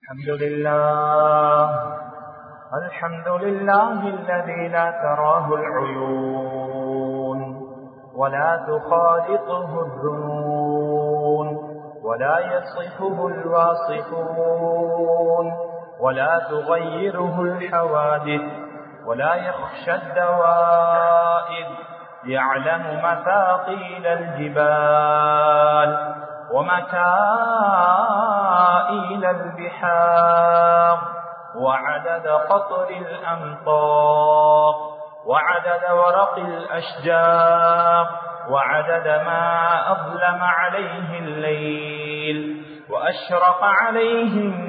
الحمد لله الحمد لله الذي لا تراه العيون ولا تخالطه الذنون ولا يصفه الواصفون ولا تغيره الحوادث ولا يخشى الدوائر يعلم مثاقيل الجبال ومكائل البحار وعدد قطر الأمطار وعدد ورق الأشجار وعدد ما أظلم عليه الليل وأشرق عليه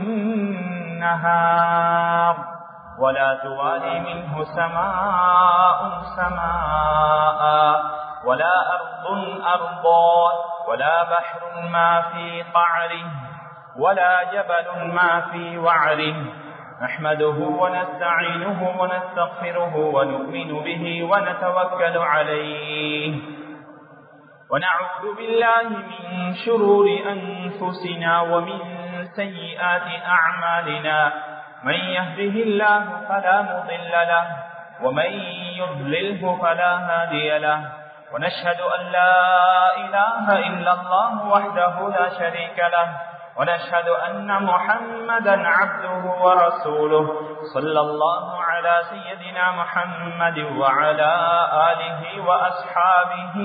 النهار ولا توالي منه سماء سماء ولا أرض أرضا ولا بحر ما في قعره ولا جبل ما في وعره نحمده ونستعينه ونستغفره ونؤمن به ونتوكل عليه ونعوذ بالله من شرور أنفسنا ومن سيئات أعمالنا من يهده الله فلا مضل له ومن يضلله فلا هادي له ونشهد أن لا إله إلا الله وحده لا شريك له ونشهد أن محمدا عبده ورسوله صلى الله على سيدنا محمد وعلى آله وأصحابه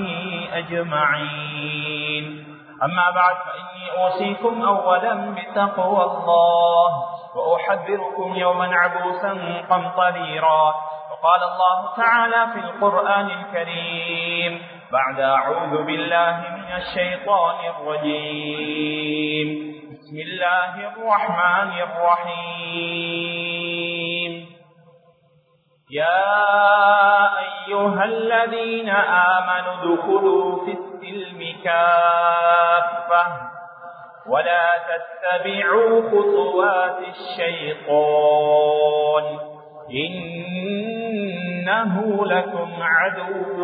أجمعين أما بعد فإني أوصيكم أولا بتقوى الله وأحذركم يوما عبوسا قمطريرا وقال الله تعالى في القرآن الكريم بعد أعوذ بالله من الشيطان الرجيم بسم الله الرحمن الرحيم يا أيها الذين آمنوا ادخلوا في السلم كافة ولا تتبعوا خطوات الشيطان إنه لكم عدو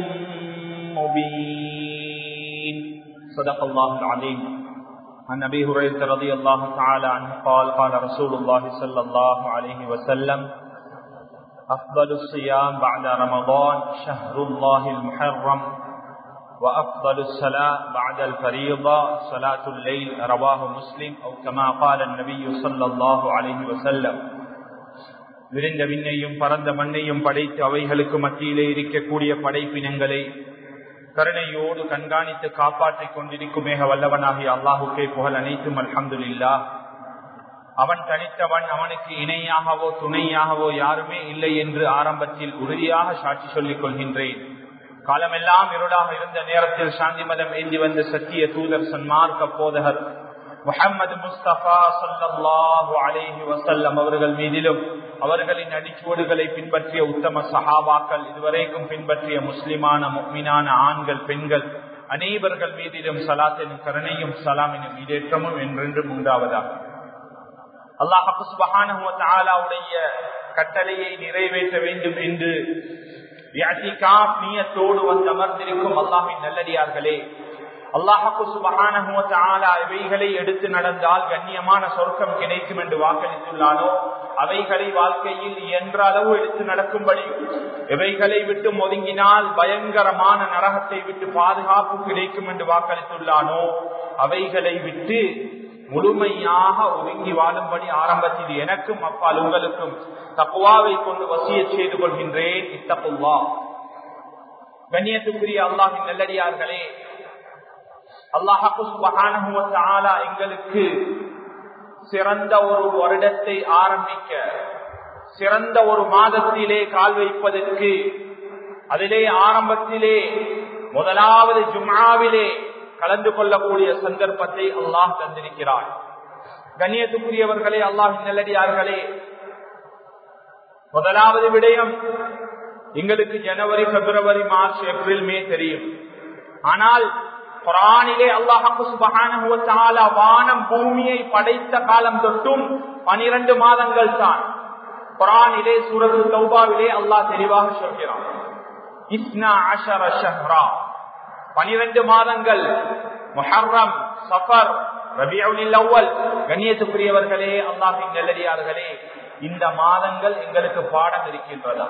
مبين صدق الله العظيم عن أبي هريرة رضي الله تعالى عنه قال قال رسول الله صلى الله عليه وسلم أفضل الصيام بعد رمضان شهر الله المحرم وأفضل الصلاة بعد الفريضة صلاة الليل رواه مسلم أو كما قال النبي صلى الله عليه وسلم விரிந்த விண்ணையும் பரந்த மண்ணையும் படைத்து அவைகளுக்கு மத்தியிலே இருக்கக்கூடிய படைப்பினங்களை கருணையோடு கண்காணித்து காப்பாற்றிக் கொண்டிருக்கும் மேக வல்லவனாகிய அல்லாஹுக்கே புகழ் அனைத்தும் அல்ஹம்துல்லா அவன் தனித்தவன் அவனுக்கு இணையாகவோ துணையாகவோ யாருமே இல்லை என்று ஆரம்பத்தில் உறுதியாக சாட்சி சொல்லிக் கொள்கின்றேன் காலமெல்லாம் இருளாக இருந்த நேரத்தில் சாந்தி மதம் ஏந்தி வந்த சத்திய தூதர் சன்மார்க்க போதகர் முகமது முஸ்தபா சல்லாஹு அலேஹி வசல்லம் அவர்கள் மீதிலும் அவர்களின் அடிச்சுவடுகளை பின்பற்றிய உத்தம சஹாபாக்கள் இதுவரைக்கும் பின்பற்றிய முஸ்லிமான முக்மினான ஆண்கள் பெண்கள் அனைவர்கள் மீதிலும் சலாத்தின் கருணையும் சலாமினும் ஈடேற்றமும் என்றென்றும் உண்டாவதாக அல்லாஹுடைய கட்டளையை நிறைவேற்ற வேண்டும் என்று நீயத்தோடு வந்து அமர்ந்திருக்கும் அல்லாஹின் நல்லடியார்களே அல்லாஹு சுபகானவைகளை எடுத்து நடந்தால் கண்ணியமான சொர்க்கம் கிடைக்கும் என்று வாக்களித்துள்ளானோ அவைகளை வாழ்க்கையில் இயன்ற அளவு எடுத்து நடக்கும்படி இவைகளை விட்டு ஒதுங்கினால் பயங்கரமான நரகத்தை விட்டு பாதுகாப்பு கிடைக்கும் என்று வாக்களித்துள்ளானோ அவைகளை விட்டு முழுமையாக ஒதுங்கி வாழும்படி ஆரம்பத்தில் எனக்கும் அப்பால் உங்களுக்கும் தப்புவாவை கொண்டு வசிய செய்து கொள்கின்றேன் இத்தப்புவா கண்ணியத்துக்குரிய அல்லாஹின் நல்லடியார்களே அல்லாஹால எங்களுக்கு சிறந்த ஒரு வருடத்தை ஆரம்பிக்க சிறந்த ஒரு மாதத்திலே கால் வைப்பதற்கு அதிலே ஆரம்பத்திலே முதலாவது ஜும்மாவிலே கலந்து கொள்ளக்கூடிய சந்தர்ப்பத்தை அல்லாஹ் தந்திருக்கிறார் கண்ணியத்துக்குரியவர்களே அல்லாஹ் நல்லடியார்களே முதலாவது விடயம் எங்களுக்கு ஜனவரி பிப்ரவரி மார்ச் ஏப்ரல் மே தெரியும் ஆனால் குரானிலே அல்லாஹு வானம் பூமியை படைத்த காலம் தொட்டும் பனிரெண்டு மாதங்கள் தான் குரானிலே சூரது தௌபாவிலே அல்லாஹ் தெளிவாக சொல்கிறான் இஸ்னா அஷர ஷஹ்ரா பனிரெண்டு மாதங்கள் முஹர்ரம் சஃபர் ரபியுல் அவ்வல் கண்ணியத்துக்குரியவர்களே அல்லாஹின் நெல்லடியார்களே இந்த மாதங்கள் எங்களுக்கு பாடம் இருக்கின்றதா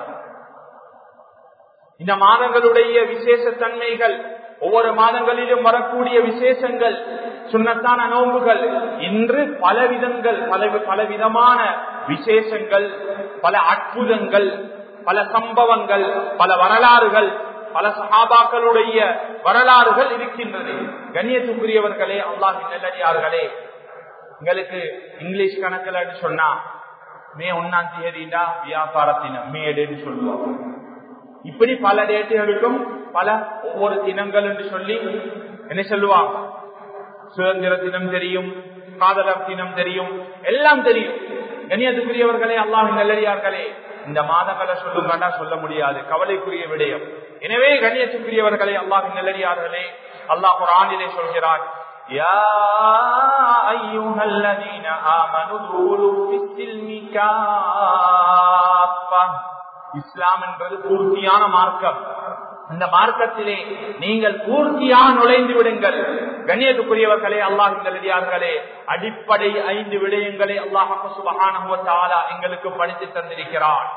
இந்த மாதங்களுடைய விசேஷ தன்மைகள் ஒவ்வொரு மாதங்களிலும் வரக்கூடிய விசேஷங்கள் சுண்ணத்தான நோன்புகள் இன்று பல விதங்கள் பல பல விதமான விசேஷங்கள் பல அற்புதங்கள் பல சம்பவங்கள் பல வரலாறுகள் பல சகாபாக்களுடைய வரலாறுகள் இருக்கின்றது கண்ணியத்துக்குரியவர்களே அல்லாஹின் நல்லடியார்களே எங்களுக்கு இங்கிலீஷ் கணக்கில் சொன்னா மே ஒன்னாம் தேதிடா வியாபாரத்தினம் மேடுன்னு சொல்லுவாங்க இப்படி பல டேட்டுகளுக்கும் பல ஒவ்வொரு தினங்கள் என்று சொல்லி என்ன சொல்லுவாங்க சுதந்திர தினம் தெரியும் காதலர் தினம் தெரியும் எல்லாம் தெரியும் கண்ணியத்துக்குரியவர்களே அல்லாஹ் நல்லடியார்களே இந்த மாதங்களை சொல்லுங்கண்டா சொல்ல முடியாது கவலைக்குரிய விடயம் எனவே கண்ணியத்துக்குரியவர்களே அல்லாஹ் நல்லடியார்களே அல்லாஹ் குரானிலே சொல்கிறார் يا أيها الذين آمنوا ادخلوا في السلم كافة இஸ்லாம் என்பது பூர்த்தியான மார்க்கம் அந்த மார்க்கத்திலே நீங்கள் பூர்த்தியாக நுழைந்து விடுங்கள் கண்ணியத்துக்குரியவர்களே அல்லாஹ் நல்லடியார்களே அடிப்படை ஐந்து விடயங்களை அல்லாஹ் சுபகான எங்களுக்கு படித்து தந்திருக்கிறார்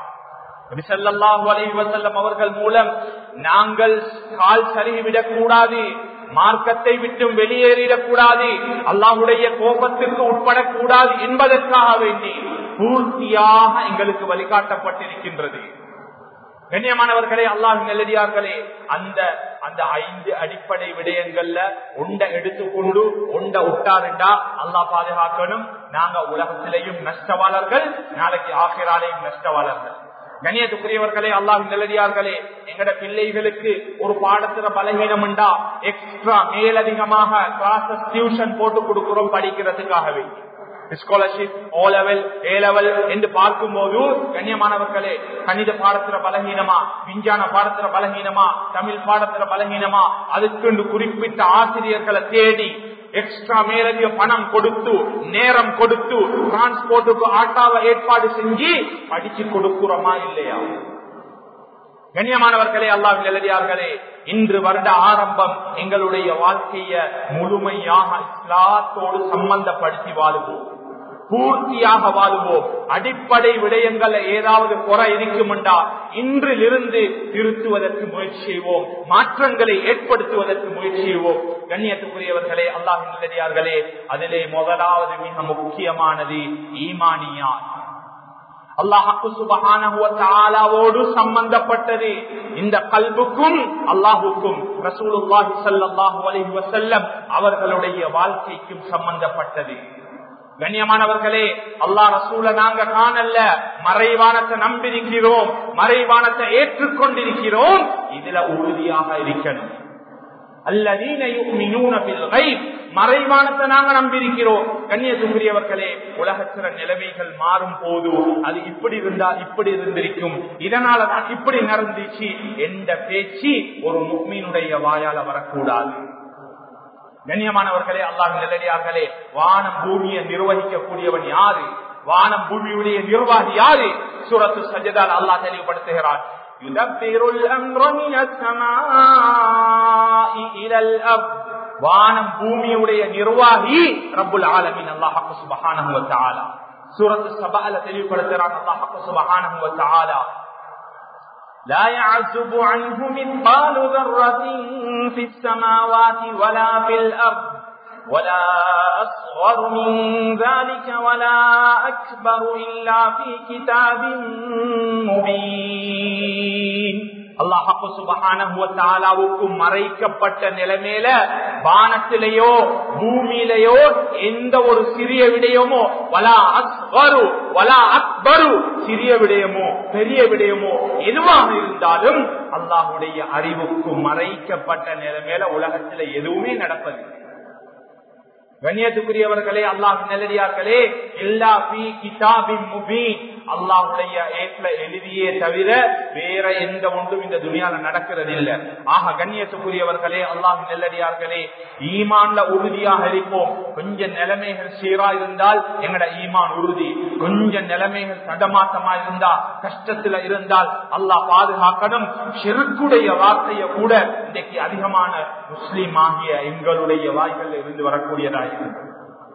அவர்கள் மூலம் நாங்கள் கால் சருகிவிடக் கூடாது மார்க்கத்தை விட்டும் வெளியேறிடக் கூடாது அல்லாஹுடைய கோபத்திற்கு உட்படக்கூடாது என்பதற்காக வேண்டி பூர்த்தியாக எங்களுக்கு வழிகாட்டப்பட்டிருக்கின்றது கண்ணியமானவர்களே அல்லாஹ் நெல்லடியார்களே அந்த அந்த ஐந்து அடிப்படை விடயங்கள்ல உண்ட எடுத்துக்கொண்டு உண்ட உட்டாருண்டா அல்லா பாதுகாக்கணும் நாங்க உலகத்திலேயும் நஷ்டவாளர்கள் நாளைக்கு ஆசிராலையும் நஷ்டவாளர்கள் கண்ணியத்துக்குரியவர்களே அல்லாஹ் நிலடியார்களே எங்கட பிள்ளைகளுக்கு ஒரு பாடத்துல பலகீனம் உண்டா எக்ஸ்ட்ரா மேலதிகமாக கிளாஸஸ் டியூஷன் போட்டு கொடுக்கிறோம் படிக்கிறதுக்காகவே scholarship O level A level என்று பார்க்கும் போது கண்ணியமானவர்களே கணித பாடத்துல பலகீனமா விஞ்ஞான பாடத்துல பலகீனமா தமிழ் பாடத்துல பலகீனமா அதுக்கு குறிப்பிட்ட ஆசிரியர்களை தேடி எக்ஸ்ட்ரா மேலதிக பணம் கொடுத்து நேரம் கொடுத்து டிரான்ஸ்போர்ட்டுக்கு ஆட்டாவை ஏற்பாடு செஞ்சு படிச்சு கொடுக்கிறோமா இல்லையா கண்ணியமானவர்களே அல்லாஹ் நிலடியார்களே இன்று வருட ஆரம்பம் எங்களுடைய வாழ்க்கைய முழுமையாக இஸ்லாத்தோடு சம்பந்தப்படுத்தி வாழுவோம் பூர்த்தியாக வாழுவோம் அடிப்படை விடயங்கள்ல ஏதாவது குறை இருக்குமெண்டா இன்றிலிருந்து திருத்துவதற்கு முயற்சி செய்வோம் மாற்றங்களை ஏற்படுத்துவதற்கு முயற்சி செய்வோம் கண்ணியத்துக்குரியவர்களே அல்லாஹ் நல்லடியார்களே அதிலே முதலாவது மிக முக்கியமானது ஈமானியார் அல்லாஹு சுபஹானோடு சம்பந்தப்பட்டது இந்த கல்புக்கும் அல்லாஹுக்கும் ரசூலுல்லாஹி ஸல்லல்லாஹு அலைஹி வஸல்லம் அவர்களுடைய வாழ்க்கைக்கும் சம்பந்தப்பட்டது கண்ணியமானவர்களே அல்லா ரசூல நாங்க காணல்ல மறைவானத்தை நம்பியிருக்கிறோம் மறைவானத்தை ஏற்றுக்கொண்டிருக்கிறோம் இதுல உறுதியாக இருக்கணும் மறைவானத்தை நாங்க நம்பியிருக்கிறோம் கண்ணியத்துக்குரியவர்களே உலகத்திற நிலைமைகள் மாறும் போது அது இப்படி இருந்தால் இப்படி இருந்திருக்கும் இதனால தான் இப்படி நடந்துச்சு என்ற பேச்சு ஒரு முக்மீனுடைய வாயால வரக்கூடாது கண்ணியமானவர்களே அல்லாஹ் நிலடியார்களே வானம் பூமியை நிர்வகிக்கக்கூடியவன் யாரு வானம் பூமியுடைய நிர்வாகி யாரு சூரத்து சஜதால் அல்லாஹ் தெளிவுபடுத்துகிறார் يدبر الأمر من السماء إلى الأرض வானம் பூமியுடைய நிர்வாகி ரப்புல் ஆலமின் அல்லாஹ் சுபஹானஹு வ தஆலா சூரத்து சபால தெளிவுபடுத்துறான் அல்லாஹ் சுபஹானஹு வ தஆலா لا يعزب عنه مثقال ذرة في السماوات ولا في الأرض ولا أصغر من ذلك ولا أكبر إلا في كتاب مبين அல்லாஹு சுபஹானவுக்கும் மறைக்கப்பட்ட நிலைமையில வானத்திலேயோ பூமியிலேயோ எந்த ஒரு சிறிய விடயமோ வலா அக்பரு வலா அக்பரு சிறிய விடயமோ பெரிய விடயமோ எதுவாக இருந்தாலும் அல்லாஹுடைய அறிவுக்கும் மறைக்கப்பட்ட நிலைமையில உலகத்துல எதுவுமே நடப்பதில்லை கண்ணியத்துக்குரியவர்களே அல்லாஹ் நல்லடியார்களே எல்லா பி கிதாபின் முபீன் அல்லாஹுடைய ஏற்ற எழுதியே தவிர வேற எந்த ஒன்றும் இந்த துணியால நடக்கிறது இல்ல ஆக கண்ணியத்துக்குரியவர்களே அல்லாஹ் நெல்லடியார்களே ஈமான்ல உறுதியாக இருப்போம் கொஞ்சம் நிலைமைகள் சீரா இருந்தால் எங்கட ஈமான் உறுதி கொஞ்சம் நிலைமைகள் தடமாட்டமா இருந்தா கஷ்டத்துல இருந்தால் அல்லாஹ் பாதுகாக்கணும் செருக்குடைய வார்த்தைய கூட இன்றைக்கு அதிகமான முஸ்லீம் ஆகிய எங்களுடைய வாய்கள் இருந்து வரக்கூடியதா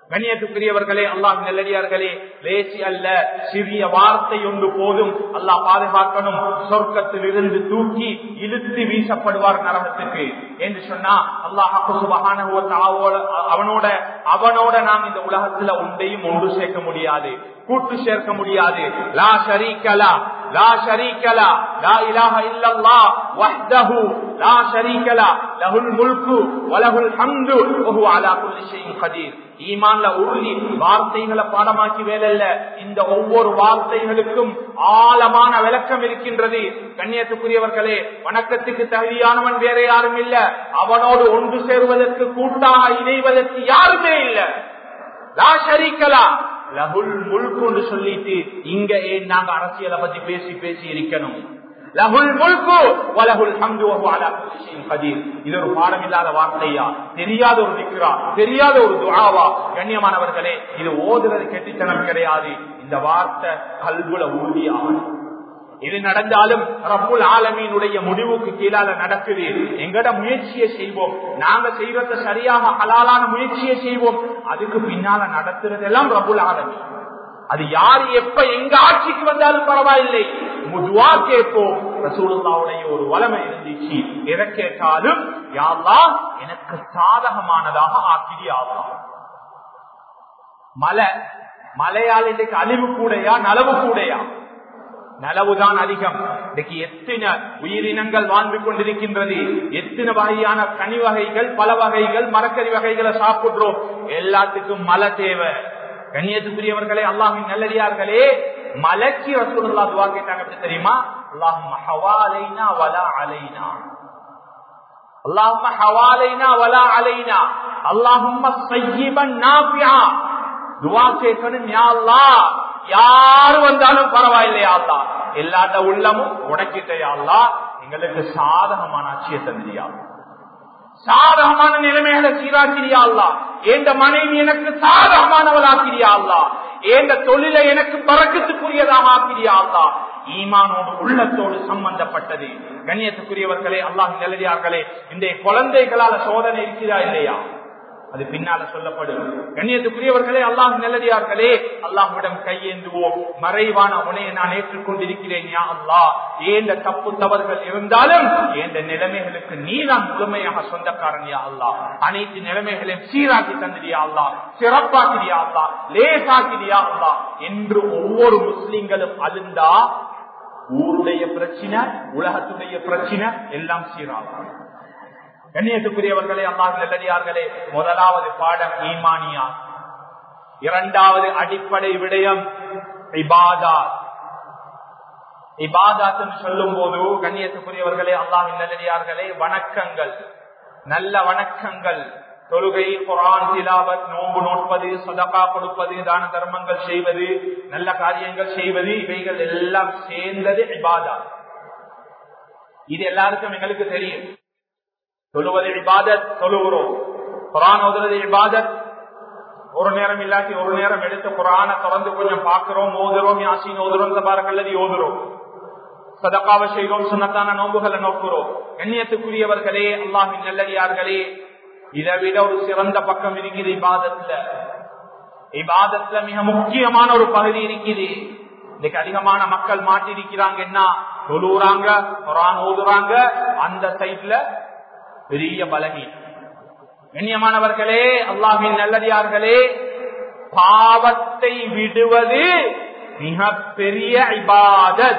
கண்ணியத்துக்குரியவர்களே அல்லாஹ் நெல்லடியார்களே லேசி அல்ல சிறிய வார்த்தை ஒன்று போதும் அல்லாஹ் பாதுகாக்கணும் சொர்க்கத்தில் இருந்து தூக்கி இழுத்து வீசப்படுவார் நரகத்துக்கு என்று சொன்னா அல்லாஹ் அவனோட அவனோட நாம் இந்த உலகத்துல ஒன்றையும் ஒன்று சேர்க்க முடியாது கூட்டு சேர்க்க முடியாது லா ஷரீக்கலா லா ஷரீக்கலா லா இலாஹ இல்லல்லாஹ் வஹ்தஹு லா ஷரீக்கலா லஹுல் முல்கு வலஹுல் ஹம்து வஹு அலா குல்லி ஷைஇன் கதீர் ஈமான்ல உருளி வார்த்தைகளை பாடமாக்கி வேலைல்ல இந்த ஒவ்வொரு வார்த்தைகளுக்கும் ஆழமான விளக்கம் இருக்கின்றது கண்ணியத்துக்குரியவர்களே வணக்கத்துக்கு தகுதியானவன் வேற யாரும் இல்ல அவனோடு ஒன்று சேருவதற்கு கூட்டாக இணைவதற்கு யாருமே இல்ல லா ஷரீக்கலா லகுல் முல்குன்னு சொல்லிட்டு இங்க ஏன் நாங்க அரசியலை பத்தி பேசி பேசி இருக்கணும் லகுல் முல்கு வலகுல் ஹம்து அலா குல்லி ஷைஇன் கதீர் இது ஒரு பாடம் இல்லாத வார்த்தையா தெரியாத ஒரு நிக்கிறா தெரியாத ஒரு துஆவா கண்ணியமானவர்களே இது ஓதுறது கெட்டித்தனம் கிடையாது இந்த வார்த்தை கல்குல உறுதியாகும் இது நடந்தாலும் ரப்புல் ஆலமீனுடைய முடிவுக்கு கீழால நடக்குது எங்கட முயற்சியை செய்வோம் நாங்க செய்யறத சரியாக ஹலாலான முயற்சியை செய்வோம் அதுக்கு பின்னால நடத்துறதெல்லாம் ரப்புல் ஆலமீன் அது யார் எப்ப எங்க ஆட்சிக்கு வந்தாலும் பரவாயில்லை முதுவா கேட்போம் ரசூலுல்லாவுடைய ஒரு வளமை இருந்துச்சு எதை கேட்டாலும் யாரா எனக்கு சாதகமானதாக ஆக்கிரியாவா மலை மலையால் இன்றைக்கு அழிவு கூடையா நலவு கூடையா நலவுதான் அதிகம் இன்னைக்கு எத்தனை உயிரினங்கள் வாழ்ந்து கொண்டிருக்கின்றது எத்தனை வகையான கனி வகைகள் பல வகைகள் மரக்கறி வகைகளை சாப்பிடுறோம் எல்லாத்துக்கும் மழை தேவை கண்ணியத்துக்குரியவர்களே அல்லாஹின் நல்லடியார்களே மலைக்கு ரசூலுல்லா துவா கேட்டாங்க எப்படி தெரியுமா அல்லாஹும் ஹவாலைனா வலா அலைனா அல்லாஹும் ஹவாலைனா வலா அலைனா அல்லாஹும் சையிபன் நாபியா துவா கேட்கணும் யா அல்லாஹ் யாரு வந்தாலும் பரவாயில்லையா அல்லா எல்லாத்த உள்ளமும் உடக்கிட்டையா அல்லா எங்களுக்கு சாதகமான ஆட்சியை தந்திரியா சாதகமான நிலைமைகளை சீராக்கிறியா அல்லா எந்த மனைவி எனக்கு சாதகமானவளாக்கிறியா அல்லா எந்த தொழிலை எனக்கு பறக்கத்துக்குரியதாக ஆக்கிறியா அல்லா ஈமானோடு உள்ளத்தோடு சம்பந்தப்பட்டது கண்ணியத்துக்குரியவர்களே அல்லாஹ் நிலடியார்களே இந்த குழந்தைகளால சோதனை இருக்கிறா இல்லையா அது பின்னால சொல்லப்படும் கண்ணியத்துக்குரியவர்களே அல்லாஹ் நல்லடியார்களே அல்லாஹ்விடம் கையேந்துவோம் மறைவான உனையை நான் ஏற்றுக்கொண்டிருக்கிறேன் யா அல்லாஹ் ஏந்த தப்பு தவறுகள் இருந்தாலும் ஏந்த நிலைமைகளுக்கு நீதான் முழுமையாக சொந்தக்காரன் யா அல்லாஹ் அனைத்து நிலைமைகளையும் சீராக்கி தந்திரியா அல்லாஹ் சிறப்பாக்கிறியா அல்லாஹ் லேசாக்கிறியா அல்லாஹ் என்று ஒவ்வொரு முஸ்லிம்களும் அழுந்தா ஊருடைய பிரச்சனை உலகத்துடைய பிரச்சனை எல்லாம் சீராகும் கண்ணியத்துக்குரியவர்களே அல்லாஹ் நல்லடியார்களே முதலாவது பாடம் ஈமானியா இரண்டாவது அடிப்படை விடயம் இபாதா இபாதாத் சொல்லும் போது கண்ணியத்துக்குரியவர்களே அல்லாஹ் நல்லடியார்களே வணக்கங்கள் நல்ல வணக்கங்கள் தொழுகை குரான் திலாவத் நோன்பு நோட்பது சதகா கொடுப்பது தான தர்மங்கள் செய்வது நல்ல காரியங்கள் செய்வது இவைகள் எல்லாம் சேர்ந்தது இபாதா இது எல்லாருக்கும் எங்களுக்கு தெரியும் தொழுவது இபாதத் தொழுகிறோம் குரான் ஓதுறது இபாதத் ஒரு நேரம் இல்லாட்டி ஒரு நேரம் எடுத்து குரான தொடர்ந்து கொஞ்சம் பாக்குறோம் ஓதுறோம் யாசின் ஓதுறோம் பாருங்கல்லது ஓதுறோம் சதக்காவை செய்கிறோம் சுண்ணத்தான நோம்புகளை நோக்குறோம் எண்ணியத்துக்குரியவர்களே அல்லாஹின் நல்லடியார்களே இதை விட ஒரு சிறந்த பக்கம் இருக்குது இபாதத்துல இபாதத்துல மிக முக்கியமான ஒரு பகுதி இருக்குது இன்னைக்கு அதிகமான மக்கள் மாட்டிருக்கிறாங்க என்ன தொழுறாங்க குரான் ஓதுறாங்க அந்த சைட்ல பெரிய பலகி கண்ணியமானவர்களே அல்லாஹின் நல்லடியார்களே பாவத்தை விடுவது மிக பெரிய இபாதத்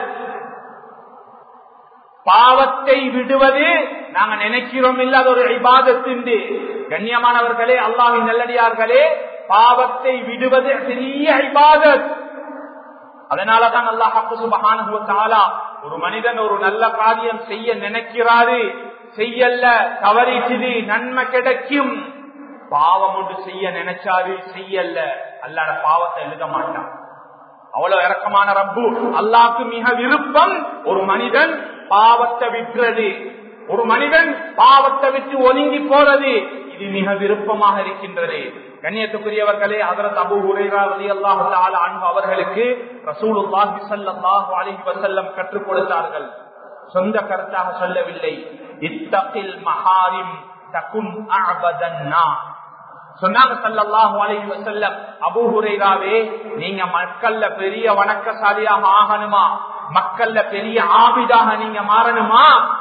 பாவத்தை விடுவது நாங்க நினைக்கிறோம் இல்லாத ஒரு இபாதத்து கண்ணியமானவர்களே அல்லாஹின் நல்லடியார்களே பாவத்தை விடுவது பெரிய இபாதத் அதனாலதான் அல்லாஹாக்கு சுபகான ஒரு மனிதன் ஒரு நல்ல காரியம் செய்ய நினைக்கிறாரு செய்யல தவறிச்சுது நன்மை கிடைக்கும் பாவம் ஒன்று செய்ய நினைச்சாரு செய்யல அல்லாட பாவத்தை எழுத மாட்டான் அவ்வளவு இறக்கமான ரப்பு அல்லாக்கு மிக விருப்பம் ஒரு மனிதன் பாவத்தை விட்டுறது ஒரு மனிதன் பாவத்தை விட்டு ஒதுங்கி போறது இது மிக விருப்பமாக இருக்கின்றது கண்ணியத்துக்குரியவர்களே அதரத் அபு ஹுரைரா ரலியல்லாஹு தஆலா அன்ஹு அவர்களுக்கு ரசூலுல்லாஹி ஸல்லல்லாஹு அலைஹி வஸல்லம் கற்றுக் கொடுத்தார்கள் சொந்த கருத்தாக சொல்லவில்லை இத்தகில் மஹாரிம் தகுன் அபதன்னா சொன்னாங்க சல்லல்லாஹு அலைஹி வஸல்லம் அபூ ஹுரைராவே நீங்க மக்கள்ல பெரிய வணக்கசாலியாக ஆகணுமா மக்கள்ல பெரிய ஆபிதாக நீங்க மாறணுமா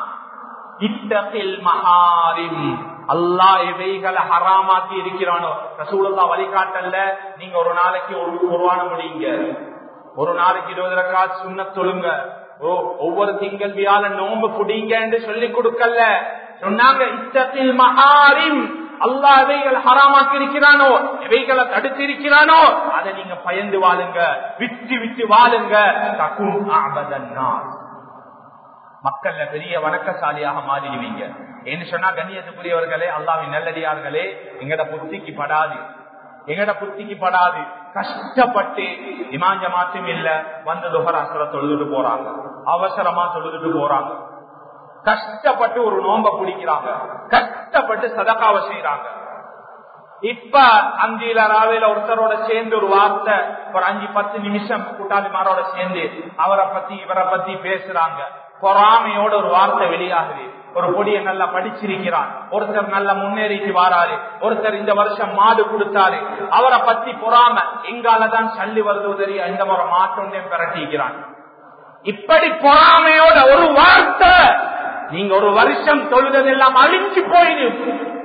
இத்தகில் மஹாரிம் அல்லாஹ் எவைகளை ஹராமாக்கி இருக்கிறானோ ரசூலுல்லா வழிகாட்டல்ல நீங்க ஒரு நாளைக்கு ஒரு குர்ஆன முடியுங்க ஒரு நாளைக்கு இருபது ரக்காத் சுன்னத் தொழுங்க ஓ ஒவ்வொரு திங்கள் வியாழ நோம்பு புடிங்க என்று சொல்லி கொடுக்கல சொன்னாங்க இத்தத்தில் மகாரிம் அல்லாஹ் எவைகள் ஹராமாக்கி இருக்கிறானோ எவைகளை தடுத்து இருக்கிறானோ அதை நீங்க பயந்து வாழுங்க விட்டு விட்டு வாழுங்க தக்கும் ஆபதன்னார் மக்கள்ல பெரிய வணக்கசாலியாக மாறிடுவீங்க என்று சொன்னா கண்ணியத்துக்குரியவர்களே அல்லாவின் நல்லடியார்களே எங்கட புத்திக்கு படாது எங்கட புத்திக்கு படாது கஷ்டப்பட்டு இமாஞ்ச மாற்றம் இல்ல வந்து துகராசுர தொழுதுட்டு போறாங்க அவசரமா தொழுதுட்டு போறாங்க கஷ்டப்பட்டு ஒரு நோம்ப பிடிக்கிறாங்க கஷ்டப்பட்டு சதகாவ செய்யறாங்க இப்ப அந்தியில ராவில ஒருத்தரோட சேர்ந்து ஒரு வார்த்தை ஒரு அஞ்சு பத்து நிமிஷம் கூட்டாளிமாரோட சேர்ந்து அவரை பத்தி இவரை பத்தி பேசுறாங்க பொறாமையோட ஒரு வார்த்தை வெளியாகுது ஒரு பொடியை நல்லா படிச்சிருக்கிறான் ஒருத்தர் நல்லா முன்னேறிட்டு வாராரு ஒருத்தர் இந்த வருஷம் மாடு கொடுத்தாரு அவரை பத்தி பொறாம எங்காலதான் சல்லி வருது உதறி இந்த முறை மாற்றொண்டே பிரட்டிக்கிறான் இப்படி பொறாமையோட ஒரு வார்த்தை நீங்க ஒரு வருஷம் தொழுதெல்லாம் அழிஞ்சு போயிடும்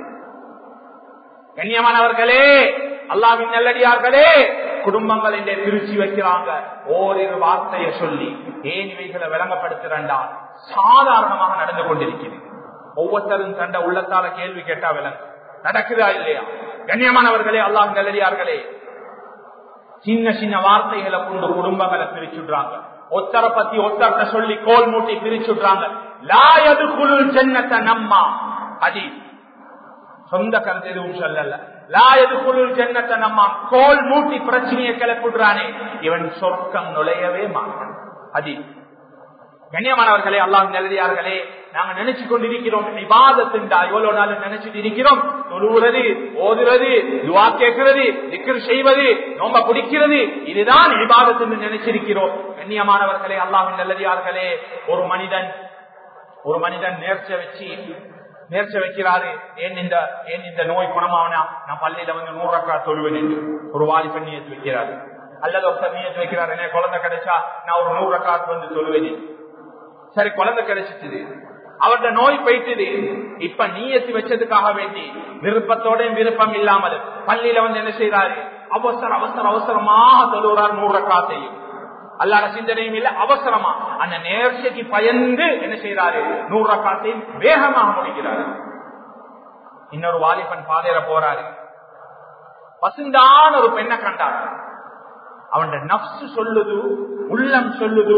கண்ணியமானவர்களே அல்லாவின் நல்லடியார்களே குடும்பங்கள் இந்த திருச்சி வைக்கிறாங்க ஓரிரு வார்த்தையை சொல்லி ஏன் இவைகளை விளங்கப்படுத்துறா சாதாரணமாக நடந்து கொண்டிருக்கிறது ஒவ்வொருத்தரும் கண்ட உள்ளத்தால கேள்வி கேட்டா விளங்கு நடக்குதா இல்லையா கண்ணியமானவர்களே அல்லாஹ் நல்லடியார்களே சின்ன சின்ன வார்த்தைகளை கொண்டு குடும்பங்களை பிரிச்சுடுறாங்க ஒத்தரை பத்தி ஒத்தரத்தை சொல்லி கோல் மூட்டி பிரிச்சுடுறாங்க லாயது குழு சென்னத்தை நம்மா அடி சொந்த கருத்து எதுவும் சொல்லல லாயது குழு ஜன்னத்தை நம்ம கோல் மூட்டி பிரச்சனையை கிளப்பிடுறானே இவன் சொர்க்கம் நுழையவே மாட்டான் அதி கண்ணியமானவர்களே அல்லாஹ் நல்லதார்களே நாங்க நினைச்சு கொண்டிருக்கிறோம் விவாதத்தின்டா எவ்வளவு நாள் நினைச்சிட்டு இருக்கிறோம் தொழுகிறது ஓதுறது துவா கேட்கிறது திக்கர் செய்வது நோம்ப பிடிக்கிறது இதுதான் விவாதத்தில் நினைச்சிருக்கிறோம் கண்ணியமானவர்களே அல்லாஹ் நல்லதார்களே ஒரு மனிதன் ஒரு மனிதன் நேர்ச்ச வச்சு நேர்ச்ச வைக்கிறாரு ஏன் இந்த ஏன் இந்த நோய் குணமாவனா நான் பள்ளியில வந்து நூறு ரக்கா தொழுவேன் என்று ஒரு வாலிபன் நியத்து வைக்கிறாரு அல்லது ஒருத்தர் நியத்து வைக்கிறாரு என்ன குழந்தை கிடைச்சா நான் ஒரு நூறு ரக்காத்து வந்து தொழுவேன் சரி குழந்தை கிடைச்சிட்டு அவருடைய நோய் போயிட்டுது இப்ப நீயத்து வச்சதுக்காக வேண்டி விருப்பத்தோட விருப்பம் இல்லாமல் பள்ளியில வந்து என்ன செய்யறாரு அவசர அவசர அவசரமாக தொழுகிறார் நூறு ரக்காத்தையும் அல்லாட சிந்தனையும் இல்ல அவசரமா அந்த நேர்ச்சிக்கு பயந்து என்ன செய்யறாரு நூறு ரக்காத்தையும் வேகமாக முடிக்கிறாரு இன்னொரு வாலிபன் பாதையில போறாரு பசுந்தான ஒரு பெண்ணை கண்டார் அவன் நப்சு சொல்லுது உள்ளம் சொல்லுது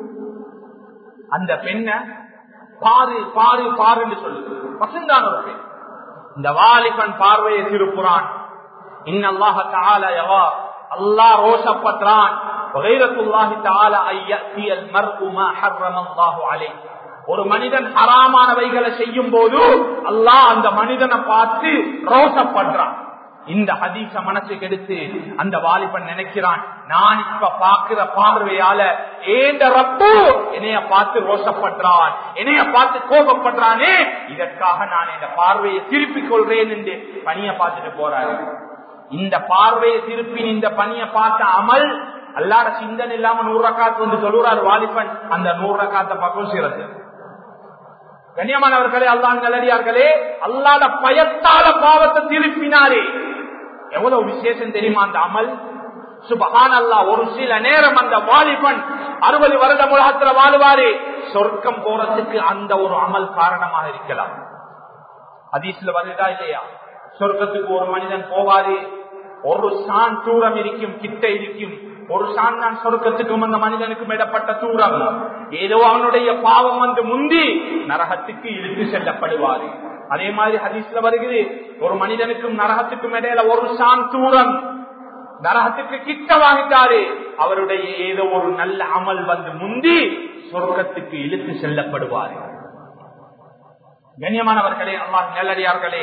அந்த பெண்ண பாரு பாரு பாருன்னு சொல்லுது பசுந்தான ஒரு பெண் இந்த வாலிபன் பார்வையை திருப்புறான் இன்னல்லாஹ தால எவா அல்லாஹ் ரோஷப்பற்றான் ஒரு மனிதன் ஹராமானவைகளை செய்யும் போது அல்லாஹ் அந்த மனிதனை பார்த்து ரோசப்படுறான் இந்த ஹதீச மனசுக்கு எடுத்து அந்த வாலிபன் நினைக்கிறான் நான் இப்ப பாக்குற பார்வையால ஏந்த ரப்பு என்னைய பார்த்து ரோசப்படுறான் என்னைய பார்த்து கோபப்படுறானே இதற்காக நான் இந்த பார்வையை திருப்பிக் கொள்றேன் என்று பணியை பார்த்துட்டு போறாரு இந்த பார்வையை திருப்பி இந்த பணியை பார்த்த அமல் அல்லாட சிந்தனை இல்லாம நூறு ரக்காத்து வந்து சொல்லுறாரு வாலிபன் அந்த நூறு ரக்காத்த பக்கம் சிறந்து கண்ணியமானவர்களே அல்லாஹ் நல்லடியார்களே அல்லாத பயத்தால பாவத்தை திருப்பினாரே எவ்வளவு விசேஷம் தெரியுமா அந்த அமல் சுபஹான் அல்லா ஒரு சில நேரம் அந்த வாலிபன் அறுபது வருட உலகத்துல வாழுவாரு சொர்க்கம் போறதுக்கு அந்த ஒரு அமல் காரணமாக இருக்கலாம் அதீஸ்ல வருதா இல்லையா சொர்க்கத்துக்கு ஒரு மனிதன் போவாரு ஒரு சான் தூரம் இருக்கும் கிட்ட இருக்கும் ஒரு சான் தான் சொர்க்கத்துக்கும் அந்த மனிதனுக்கும் இடப்பட்ட தூரம் ஏதோ அவனுடைய பாவம் வந்து முந்தி நரகத்துக்கு இழுத்து செல்லப்படுவாரு அதே மாதிரி ஹதீஸ்ல வருகிறது ஒரு மனிதனுக்கும் நரகத்துக்கும் இடையில ஒரு சான் தூரம் நரகத்துக்கு கிட்ட வாங்கிட்டாரு அவருடைய ஏதோ ஒரு நல்ல அமல் வந்து முந்தி சொர்க்கத்துக்கு இழுத்து செல்லப்படுவாரு கண்ணியமானவர்களே அல்லாஹ் நல்லடியார்களே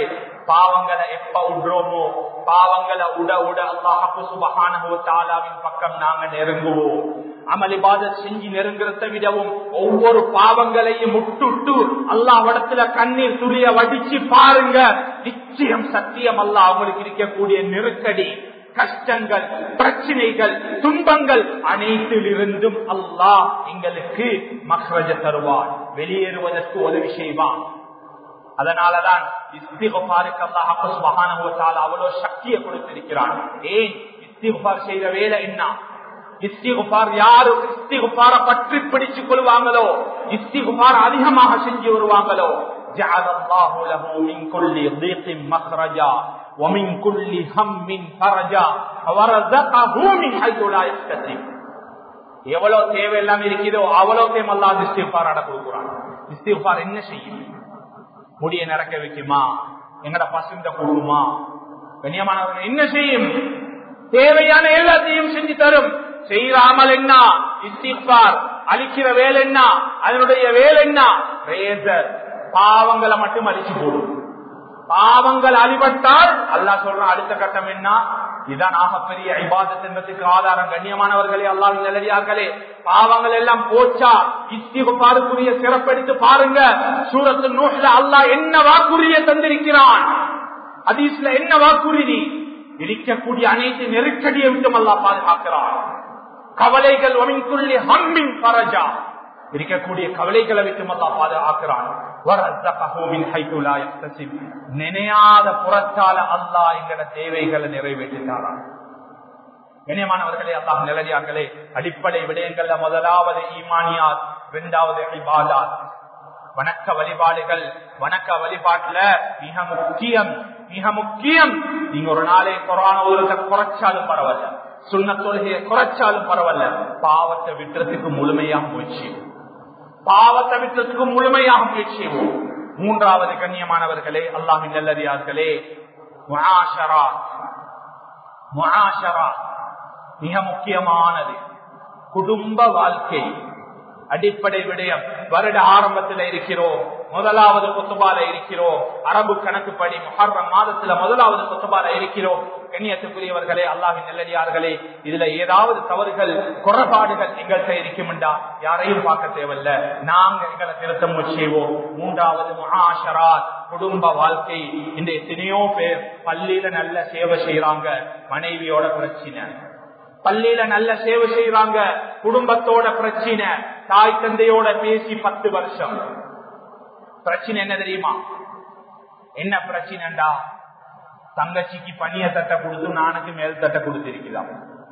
பாவங்களை எப்ப விடுறோமோ பாவங்களை உட உட அல்லாஹு சுபஹானஹு தஆலாவின் பக்கம் நாங்க நெருங்குவோம் அமளிபாத செஞ்சு நெருங்குறத விடவும் ஒவ்வொரு பாவங்களையும் முட்டுட்டு அல்லாஹ்விடத்துல கண்ணீர் துளிய வடிச்சு பாருங்க நிச்சயம் சத்தியம் அல்லாஹ் அவங்களுக்கு இருக்கக்கூடிய நெருக்கடி கஷ்டங்கள் பிரச்சனைகள் துன்பங்கள் அனைத்திலிருந்தும் அல்லாஹ் எங்களுக்கு மக்ரஜ தருவார் வெளியேறுவதற்கு உதவி செய்வான் அதனாலதான் இஸ்திகுபாருக்கு அல்லாஹ் சுபஹானஹு வ தஆலா அவ்வளவு சக்தியை கொடுத்திருக்கிறான் ஏன் இஸ்திகுபார் செய்த வேலை என்ன இஸ்திகுபார் யாரு இஸ்திகுபார பற்றி பிடிச்சுக் கொள்வாங்களோ இஸ்திகுபார் அதிகமாக செஞ்சு வருவாங்களோ جعل الله له من كل ضيق مخرجا ومن كل هم فرجا ورزقه من حيث لا يحتسب எவ்வளவு தேவை எல்லாம் இருக்கிறதோ அவ்வளவு அல்லாஹ் இஸ்திகுபார் அட கொடுக்குறான் இஸ்திகுபார் என்ன செய்யும் முடிய நடக்க வைக்குமா எங்கட பசுந்த கொடுக்குமா கண்ணியமானவர்கள் என்ன செய்யும் தேவையான எல்லாத்தையும் செஞ்சு தரும் செய்யாமல் என்ன இஸ்திஃபார் அழிக்கிற வேலை என்ன அதனுடைய வேலை என்ன ரேசர் பாவங்களை மட்டும் அழிச்சு போடும் பாவங்கள் அழிபட்டால் அல்லாஹ் சொல்றான் அடுத்த கட்டம் என்ன இதான் ஆகப்பெரிய ஐபாதத் என்பதற்கு ஆதாரம் கண்ணியமானவர்களே அல்லாஹ் நல்லடியார்களே பாவங்கள் எல்லாம் போச்சா இஸ்திகுபாருக்குரிய சிறப்பெடுத்து பாருங்க சூரத்து நூஹ்ல அல்லாஹ் என்ன வாக்குறுதியை தந்திருக்கிறான் ஹதீஸ்ல என்ன வாக்குறுதி இருக்கக்கூடிய அனைத்து நெருக்கடியை விட்டும் அல்லாஹ் பாதுகாக்கிறான் கவலைகள் ஒமின்குள்ளி ஹம்மின் பரஜா இருக்கக்கூடிய கவலைகளை விட்டும் அல்லாஹ் பாதுகாக்கிறான் நினையாத புறத்தால அல்லாஹ் எங்கட தேவைகளை நிறைவேற்றினாரான் கண்ணியமானவர்களே அல்லாஹ் நிலடியார்களே அடிப்படை விடயங்கள்ல முதலாவது ஈமானியார் இரண்டாவது இபாதாத் வணக்க வழிபாடுகள் வணக்க வழிபாட்டுல மிக முக்கியம் மிக முக்கியம் நீங்க ஒரு நாளை கொரோனா ஒரு குறைச்சாலும் பரவாயில்ல சுண்ண தொழுகையை குறைச்சாலும் பரவாயில்ல பாவத்தை விட்டுறதுக்கு முழுமையாக முயற்சி பாவத்தை விட்டுறதுக்கு முழுமையாக முயற்சி மூன்றாவது கண்ணியமானவர்களே அல்லாஹின் நல்லதியார்களே மிக முக்கியமானது குடும்ப வாழ்க்கை அடிப்படை விடயம் வருட ஆரம்பத்தில் இருக்கிறோம் முதலாவது கொத்துபால இருக்கிறோம் அரபு கணக்குப்படி முஹர்ரம் மாதத்துல முதலாவது கொத்துபால இருக்கிறோம் கண்ணியத்துக்குரியவர்களே அல்லாஹின் நெல்லடியார்களே இதுல ஏதாவது தவறுகள் குறைபாடுகள் எங்கள்கிட்ட இருக்குமெண்டா யாரையும் பார்க்க தேவையில்ல நாங்க எங்களை திருத்தம் செய்வோம் மூன்றாவது மகாஷரா குடும்ப வாழ்க்கை இந்த எத்தனையோ பேர் பள்ளியில நல்ல சேவை செய்யறாங்க மனைவியோட பிரச்சனை பள்ளியில நல்ல சேவை செய்யறாங்க குடும்பத்தோட பிரச்சனை தாய் தந்தையோட பேசி பத்து வருஷம் பிரச்சனை என்ன தெரியுமா என்ன பிரச்சனைடா தங்கச்சிக்கு பணிய தட்டை கொடுத்து நானுக்கு மேல் தட்டை கொடுத்திருக்கிறான்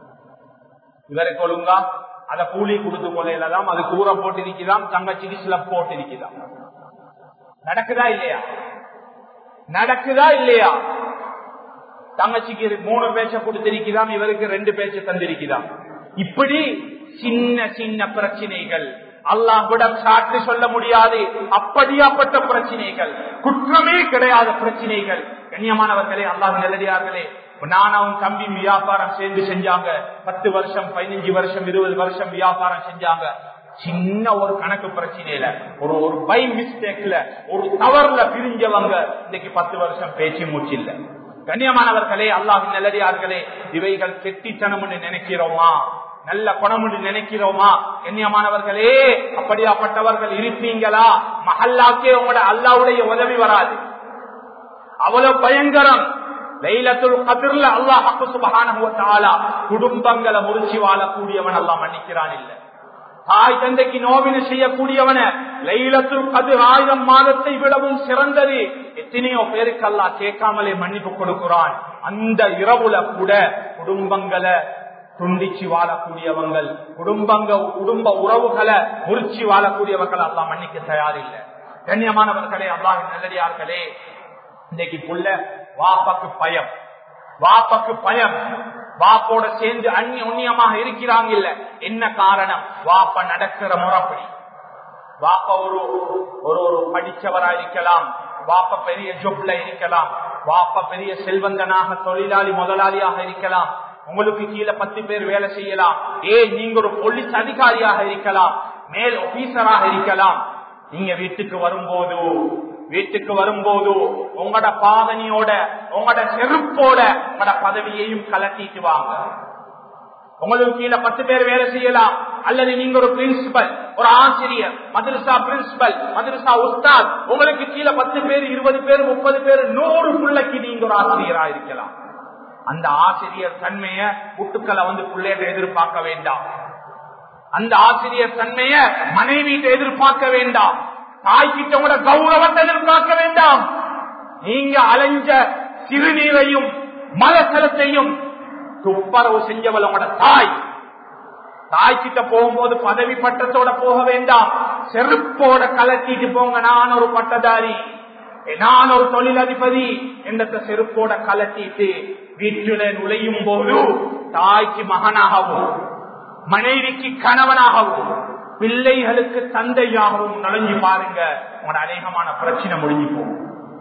இவருக்கு ஒழுங்கா அத கூலி கொடுத்து கொள்ளையிலதான் அது கூரை போட்டிருக்கிறான் தங்கச்சிக்கு சில போட்டிருக்கிறான் நடக்குதா இல்லையா நடக்குதா இல்லையா தங்கச்சிக்கு மூணு பேச்ச கொடுத்திருக்கிறான் இவருக்கு ரெண்டு பேச்ச தந்திருக்கிறான் இப்படி சின்ன சின்ன பிரச்சனைகள் அல்லாஹ்விடம் சாட்சி சொல்ல முடியாது அப்படியாப்பட்ட பிரச்சனைகள் குற்றமே கிடையாத பிரச்சனைகள் கண்ணியமானவர்களே அல்லாஹ் நல்லடியார்களே நானும் தம்பி வியாபாரம் சேர்ந்து செஞ்சாங்க பத்து வருஷம் பதினஞ்சு வருஷம் இருபது வருஷம் வியாபாரம் செஞ்சாங்க சின்ன ஒரு கணக்கு பிரச்சனையில ஒரு ஒரு பை மிஸ்டேக்ல ஒரு தவறுல பிரிஞ்சவங்க இன்னைக்கு பத்து வருஷம் பேச்சு மூச்சு இல்ல கண்ணியமானவர்களே அல்லாஹ் நல்லடியார்களே இவைகள் கெட்டித்தனம் நினைக்கிறோமா நல்ல குணம் நினைக்கிறோமா கண்ணியமானவர்களே அப்படியாப்பட்டவர்கள் இருப்பீங்களா மஹல்லாக்கே உங்களோட அல்லாவுடைய உதவி வராது அவ்வளவு பயங்கரம் லைலத்துல் கதிர்ல அல்லாஹ் சுபஹானஹு தஆலா குடும்பங்களை முறிச்சு வாழக்கூடியவன் அல்லாஹ் மன்னிக்கிறான் இல்ல தாய் தந்தைக்கு நோவினை செய்யக்கூடியவன லைலத்துல் கதிர் ஆயிரம் மாதத்தை விடவும் சிறந்தது எத்தனையோ பேருக்கு அல்லாஹ் கேட்காமலே மன்னிப்பு கொடுக்கிறான் அந்த இரவுல கூட குடும்பங்களை துண்டிச்சு வாழக்கூடியவங்கள் குடும்பங்க குடும்ப உறவுகளை முறிச்சு வாழக்கூடியவர்கள் எல்லாம் மன்னிக்க தயாரில்லை கண்ணியமானவர்களே அல்லாஹ் நல்லடியார்களே இன்னைக்கு புள்ள வாப்பாக்கு பயம் வாப்பாக்கு பயம் வாப்போட சேர்ந்து அந்நிய உண்ணியமாக இருக்கிறாங்க இல்ல என்ன காரணம் வாப்ப நடக்கிற முறைப்படி வாப்ப ஒரு ஒரு ஒரு படிச்சவரா இருக்கலாம் வாப்ப பெரிய ஜொப்ல இருக்கலாம் வாப்ப பெரிய செல்வந்தனாக தொழிலாளி முதலாளியாக இருக்கலாம் உங்களுக்கு கீழே பத்து பேர் வேலை செய்யலாம் ஏன் நீங்க ஒரு போலீஸ் அதிகாரியாக இருக்கலாம் மேல் ஆபீசராக இருக்கலாம் நீங்க வீட்டுக்கு வரும்போது வீட்டுக்கு வரும்போது உங்களோட பாதனியோட உங்களோட செருப்போட உங்களோட பதவியையும் கலட்டிட்டு வாங்க உங்களுக்கு கீழே பத்து பேர் வேலை செய்யலாம் அல்லது நீங்க ஒரு பிரின்சிபல் ஒரு ஆசிரியர் மதரசா பிரின்சிபல் மதரசா உஸ்தாத் உங்களுக்கு கீழே பத்து பேர் இருபது பேர் முப்பது பேர் நூறு பிள்ளைக்கு நீங்க ஒரு ஆசிரியரா இருக்கலாம் அந்த ஆசிரியர் தன்மைய புட்டுக்களை வந்து பிள்ளைகிட்ட எதிர்பார்க்க வேண்டாம் அந்த ஆசிரியர் தன்மைய மனைவியிட்ட எதிர்பார்க்க வேண்டாம் தாய்கிட்ட கௌரவத்தை எதிர்பார்க்க வேண்டாம் நீங்க அலைஞ்ச சிறுநீரையும் மலசலத்தையும் துப்பரவு செஞ்சவள் உங்களோட தாய் தாய் கிட்ட போகும்போது பதவி பட்டத்தோட போக வேண்டாம் செருப்போட கலட்டிட்டு போங்க நான் ஒரு பட்டதாரி நான் ஒரு தொழிலதிபதி என்ற செருப்போட கலட்டிட்டு வீட்டில நுழையும் போது தாய்க்கு மகனாகவும் மனைவிக்கு கணவனாகவும் பிள்ளைகளுக்கு தந்தையாகவும் நுழைஞ்சு பாருங்க உங்களோட அநேகமான பிரச்சனை முடிஞ்சு போகும்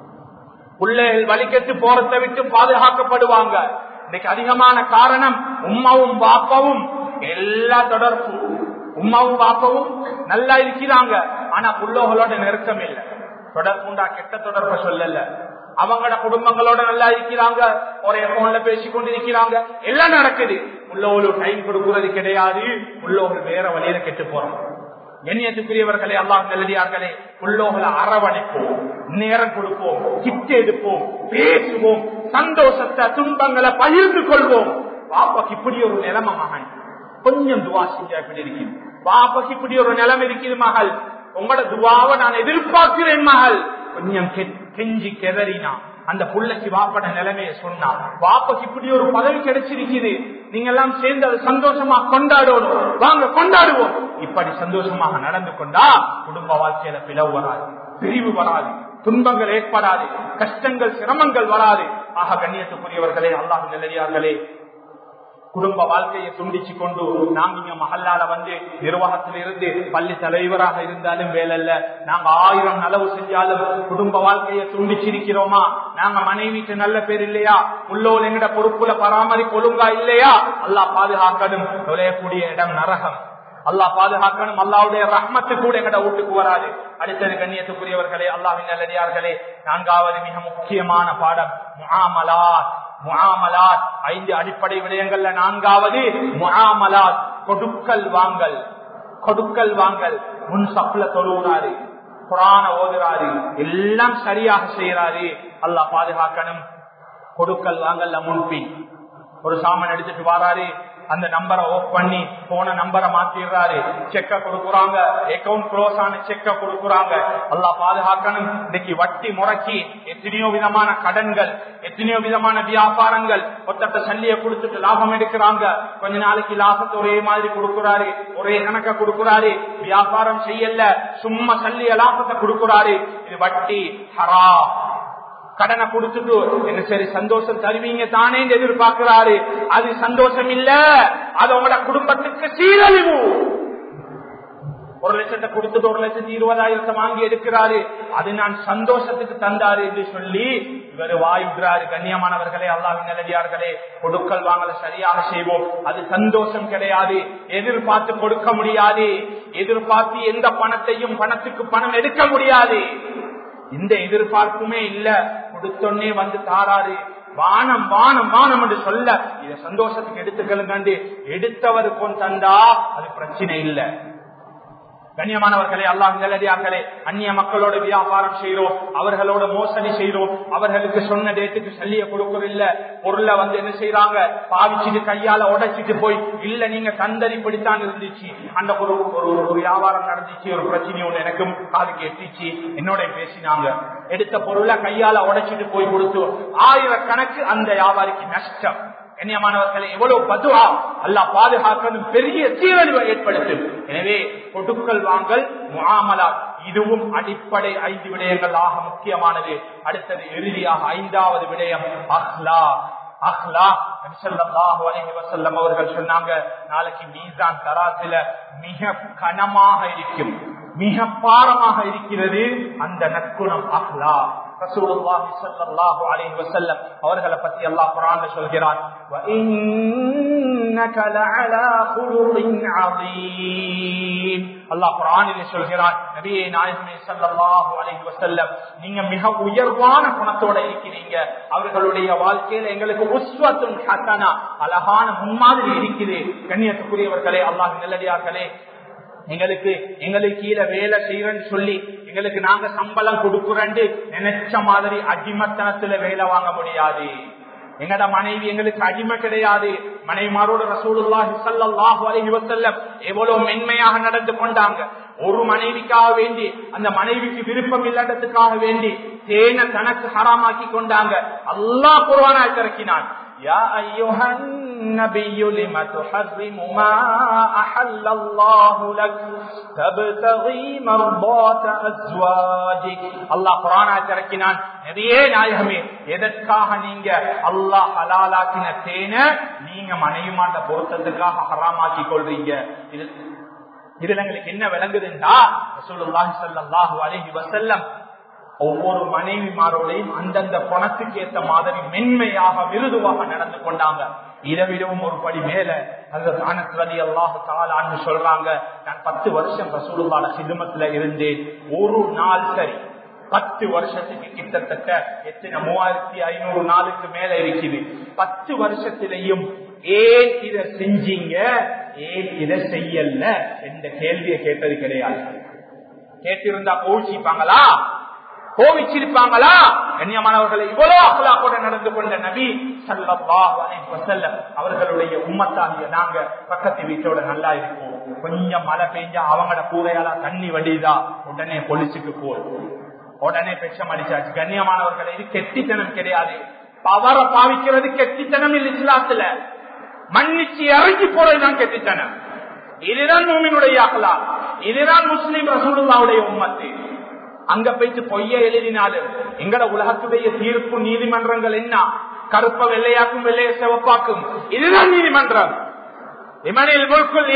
பிள்ளைகள் வலிக்கட்டு போறதை விட்டு பாதுகாக்கப்படுவாங்க இன்னைக்கு அதிகமான காரணம் உம்மாவும் பாப்பாவும் எல்லா தொடர்பு உம்மாவும் பாப்பாவும் நல்லா இருக்கிறாங்க ஆனா புள்ளோகளோட நெருக்கம் இல்லை தொடர்புண்டா கெட்ட தொடர்பு சொல்லல அவங்களோட குடும்பங்களோட நல்லா இருக்கிறாங்க ஒரே போன்ல பேசி கொண்டிருக்கிறாங்க எல்லாம் நடக்குது உள்ளவர்கள் டைம் கொடுக்கிறது கிடையாது உள்ளவர்கள் வேற வழியில கெட்டு போறோம் எண்ணியத்துக்குரியவர்களே அல்லாஹ் நல்லடியார்களே உள்ளோகளை அரவணைப்போம் நேரம் கொடுப்போம் கிட்ட எடுப்போம் பேசுவோம் சந்தோஷத்தை துன்பங்களை பகிர்ந்து கொள்வோம் பாப்பாக்கு இப்படி ஒரு நிலைமை மகன் கொஞ்சம் துவா செஞ்சா இப்படி இருக்குது பாப்பாக்கு இப்படி ஒரு நிலைமை இருக்குது மகள் உங்களோட துவாவை நான் எதிர்பார்க்கிறேன் மகள் கொஞ்சம் கெஞ்சி கெதறினா அந்த புள்ளைக்கு வாப்பட நிலைமையை சொன்னா வாப்பக்கு இப்படி ஒரு பதவி கிடைச்சிருக்குது நீங்க எல்லாம் சேர்ந்து அதை சந்தோஷமா கொண்டாடணும் வாங்க கொண்டாடுவோம் இப்படி சந்தோஷமாக நடந்து கொண்டா குடும்ப வாழ்க்கையில பிளவு வராது பிரிவு வராது துன்பங்கள் ஏற்படாது கஷ்டங்கள் சிரமங்கள் வராது ஆக கண்ணியத்துக்குரியவர்களே அல்லாஹ் நிலையார்களே குடும்ப வாழ்க்கையை துண்டிச்சு கொண்டு நாங்க இங்க மகல்லால வந்து நிர்வாகத்தில் இருந்து பள்ளி தலைவராக இருந்தாலும் வேலைல்ல நாங்க ஆயிரம் நலவு செஞ்சாலும் குடும்ப வாழ்க்கையை துண்டிச்சிருக்கிறோமா நாங்க மனைவிக்கு நல்ல பேர் இல்லையா உள்ளோர் எங்கட பொறுப்புல பராமரிப்பு ஒழுங்கா இல்லையா அல்லா பாதுகாக்கணும் நுழையக்கூடிய இடம் நரகம் அல்லா பாதுகாக்கணும் அல்லாவுடைய ரஹ்மத்து கூட எங்கட வீட்டுக்கு வராது அடுத்தது கண்ணியத்துக்குரியவர்களே அல்லாவின் நல்லடியார்களே நான்காவது மிக முக்கியமான பாடம் முகாமலாத் முகாமலாத் ஐந்து அடிப்படை விடயங்கள்ல நான்காவது முகாமலாத் கொடுக்கல் வாங்கல் கொடுக்கல் வாங்கல் முன் சப்ல தொழுகிறாரு குரான ஓதுறாரு எல்லாம் சரியாக செய்யறாரு அல்லாஹ் பாதுகாக்கணும் கொடுக்கல் வாங்கல்ல முன்பின் ஒரு சாமான் எடுத்துட்டு வாராரு அந்த நம்பரை ஓப் பண்ணி போன நம்பரை மாத்திடுறாரு செக்க கொடுக்குறாங்க அக்கௌண்ட் க்ளோஸ் ஆன செக்க கொடுக்குறாங்க அல்லா பாதுகாக்கணும் இன்னைக்கு வட்டி முறைக்கி எத்தனையோ விதமான கடன்கள் எத்தனையோ விதமான வியாபாரங்கள் ஒத்தட்ட சல்லிய கொடுத்துட்டு லாபம் எடுக்கிறாங்க கொஞ்ச நாளைக்கு லாபத்தை ஒரே மாதிரி கொடுக்குறாரு ஒரே கணக்க கொடுக்குறாரு வியாபாரம் செய்யல சும்மா சல்லிய லாபத்தை கொடுக்குறாரு இது வட்டி ஹரா கடனை கொடுத்துட்டு என்ன சரி சந்தோஷம் தருவீங்க தானே எதிர்பார்க்கிறாரு அது சந்தோஷம் இல்ல அது உங்களோட குடும்பத்துக்கு சீரழிவு ஒரு லட்சத்தை கொடுத்துட்டு ஒரு லட்சத்தி இருபதாயிரத்தை வாங்கி எடுக்கிறாரு அது நான் சந்தோஷத்துக்கு தந்தாரு என்று சொல்லி இவர் வாயுகிறாரு கண்ணியமானவர்களே அல்லாவின் நிலவியார்களே கொடுக்கல் வாங்கல சரியாக செய்வோம் அது சந்தோஷம் கிடையாது எதிர்பார்த்து கொடுக்க முடியாது எதிர்பார்த்து எந்த பணத்தையும் பணத்துக்கு பணம் எடுக்க முடியாது இந்த எதிர்பார்ப்புமே இல்ல கொடுத்தொன்னே வந்து தாராரு வானம் வானம் வானம் என்று சொல்ல இத சந்தோஷத்துக்கு எடுத்துக்கலுங்க எடுத்தவருக்கும் தந்தா அது பிரச்சனை இல்லை கண்ணியமானவர்களே அல்லாஹ் நிலடியார்களே அந்நிய மக்களோட வியாபாரம் செய்யறோம் அவர்களோட மோசடி செய்யறோம் அவர்களுக்கு சொன்ன டேட்டுக்கு சல்லிய கொடுக்கவில்லை பொருளை வந்து என்ன செய்யறாங்க பாவிச்சுட்டு கையால உடைச்சிட்டு போய் இல்ல நீங்க தந்தரி பிடித்தான் இருந்துச்சு அந்த ஒரு ஒரு வியாபாரம் நடந்துச்சு ஒரு பிரச்சனை ஒண்ணு எனக்கும் காதுக்கு எட்டிச்சு என்னோட பேசினாங்க எடுத்த பொருளை கையால உடைச்சிட்டு போய் கொடுத்து ஆயிரக்கணக்கு அந்த வியாபாரிக்கு நஷ்டம் கண்ணியமானவர்களை எவ்வளவு பதுவா அல்லா பாதுகாக்கணும் பெரிய சீரழிவை ஏற்படுத்தும் எனவே கொடுக்கல் வாங்கல் முகாமலா இதுவும் அடிப்படை ஐந்து விடயங்கள் ஆக முக்கியமானது அடுத்தது இறுதியாக ஐந்தாவது விடயம் அஹ்லா அஹ்லா அவர்கள் சொன்னாங்க நாளைக்கு மீசான் தராசில மிக கனமாக இருக்கும் மிக பாரமாக இருக்கிறது அந்த நற்குணம் அஹ்லா ரசூலுல்லாஹி ஸல்லல்லாஹு அலைஹி வஸல்லம் அவர்களை பத்தி அல்லாஹ் குர்ஆன்ல சொல்கிறான் வ இன்னக லஅலா குலுகின் அதீம் அல்லாஹ் குர்ஆனில் சொல்கிறான் நபியே நாயகமே ஸல்லல்லாஹு அலைஹி வஸல்லம் நீங்க மிக உயர்வான குணத்தோட இருக்கிறீங்க அவர்களுடைய வாழ்க்கையில எங்களுக்கு உஸ்வத்துன் ஹசனா அழகான முன்மாதிரி இருக்குது கண்ணியத்துக்குரியவர்களே அல்லாஹ் நல்லடியார்களே எங்களுக்கு எங்களுக்கு கீழே வேலை செய்யறேன்னு சொல்லி எங்களுக்கு நாங்க சம்பளம் கொடுக்குறேன்னு நினைச்ச மாதிரி அடிமத்தனத்துல வேலை வாங்க முடியாது எங்கட மனைவி எங்களுக்கு அடிமை கிடையாது மனைவிமாரோட ரசூலுல்லாஹி ஸல்லல்லாஹு அலைஹி வஸல்லம் எவ்வளவு மென்மையாக நடந்து கொண்டாங்க ஒரு மனைவிக்காக வேண்டி அந்த மனைவிக்கு விருப்பம் இல்லாததுக்காக வேண்டி தேன தனக்கு ஹராமாக்கி கொண்டாங்க அல்லாஹ் குர்ஆனை இறக்கினான் يا أيها النبي لم تحرم ما أحل الله لك تبتغي مرضات أزواجك الله قرآن இறக்கினான் நபியே நாயகமே எதற்காக நீங்க அல்லாஹ் ஹலாலாக்கின தேன நீங்க மனைவிமாட்ட பொருத்தத்துக்காக ஹராமாக்கி கொள்றீங்க இது இதுல எங்களுக்கு என்ன விளங்குதுண்டா ரசூலுல்லாஹி ஸல்லல்லாஹு அலைஹி வஸல்லம் ஒவ்வொரு மனைவிமாரோடையும் அந்தந்த பணத்துக்கு ஏத்த மாதிரி மென்மையாக மிருதுவாக நடந்து கொண்டாங்க இதை விடவும் ஒரு படி மேல அந்த தானஸ்வதி அல்லாஹு தாலான்னு சொல்றாங்க நான் பத்து வருஷம் ரசூலுல்லாட சிதுமத்துல இருந்தேன் ஒரு நாள் சரி பத்து வருஷத்துக்கு கிட்டத்தட்ட எத்தனை மூவாயிரத்தி ஐநூறு நாளுக்கு மேல இருக்குது பத்து வருஷத்திலையும் ஏன் இதை செஞ்சீங்க ஏன் இதை செய்யல என்ற கேள்வியை கேட்டது கிடையாது கேட்டிருந்தா கோவிச்சிப்பாங்களா கோவிச்சிருப்பாங்களா கண்ணியமானவர்களை இவ்வளவு அகலாக்கோட நடந்து கொண்ட நபி சல்லாஹ் வசல்லம் அவர்களுடைய உம்மத்தாகிய நாங்க பக்கத்து வீட்டோட நல்லா இருப்போம் கொஞ்சம் மழை பெஞ்சா அவங்களோட கூரையால தண்ணி வடிதா உடனே பொலிச்சுக்கு போய் உடனே பெச்சம் அடிச்சாச்சு கண்ணியமானவர்களை இது கெட்டித்தனம் கிடையாது பவரை பாவிக்கிறது கெட்டித்தனம் இல்லை இஸ்லாத்துல மன்னிச்சு இறங்கி போறதுதான் கெட்டித்தனம் இதுதான் மூமினுடைய அகலா இதுதான் முஸ்லீம் ரசூலுல்லாவுடைய உம்மத்து அங்க போயிட்டு பொய்ய எழுதினாலும் எங்கட உலகத்துடைய தீர்ப்பு நீதிமன்றங்கள் என்ன கருப்ப வெள்ளையாக்கும் வெள்ளைய சிவப்பாக்கும் இதுதான் நீதிமன்றம் இமனில் முழுக்குள்